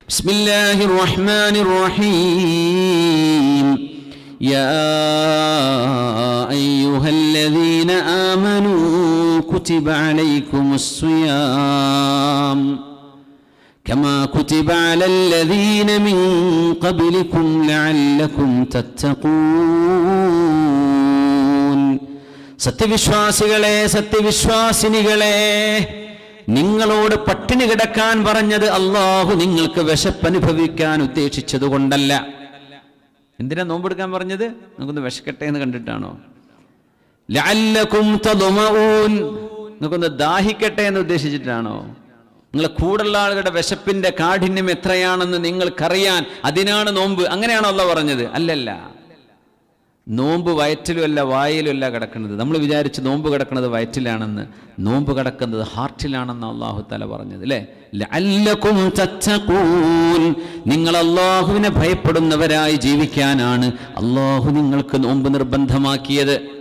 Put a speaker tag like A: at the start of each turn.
A: بسم الله الرحمن الرحيم يا أيها الذين آمنوا كتب عليكم الصيام كما كتب على الذين من قبلكم لعلكم تتقون സത്യവിശ്വാസികളെ സത്യവിശ്വാസിനികളെ നിങ്ങളോട് പട്ടിണി കിടക്കാൻ പറഞ്ഞത് അള്ളാഹു നിങ്ങൾക്ക് വിശപ്പനുഭവിക്കാൻ ഉദ്ദേശിച്ചത് കൊണ്ടല്ല എന്തിനാ നോമ്പെടുക്കാൻ പറഞ്ഞത് നമുക്കൊന്ന് വിശക്കട്ടെ എന്ന് കണ്ടിട്ടാണോ ലഅല്ലക്കും തദ്മഊൻ നിങ്ങൾക്കൊന്ന് ദാഹിക്കട്ടെ എന്ന് ഉദ്ദേശിച്ചിട്ടാണോ നിങ്ങളെ കൂടുള്ള ആളുകളുടെ വിശപ്പിന്റെ കാഠിന്യം എത്രയാണെന്ന് നിങ്ങൾക്കറിയാൻ അതിനാണ് നോമ്പ് അങ്ങനെയാണോ അല്ല പറഞ്ഞത് അല്ലല്ല നോമ്പ് വയറ്റിലുമല്ല വായിലുമല്ല കിടക്കുന്നത് നമ്മൾ വിചാരിച്ച് നോമ്പ് കിടക്കുന്നത് വയറ്റിലാണെന്ന് നോമ്പ് കിടക്കുന്നത് ഹാർട്ടിലാണെന്ന് അള്ളാഹു തല പറഞ്ഞത് അല്ലേ ലഅല്ലക്കും തത്തഖൂൻ നിങ്ങൾ അള്ളാഹുവിനെ ഭയപ്പെടുന്നവരായി ജീവിക്കാനാണ് അള്ളാഹു നിങ്ങൾക്ക് നോമ്പ് നിർബന്ധമാക്കിയത്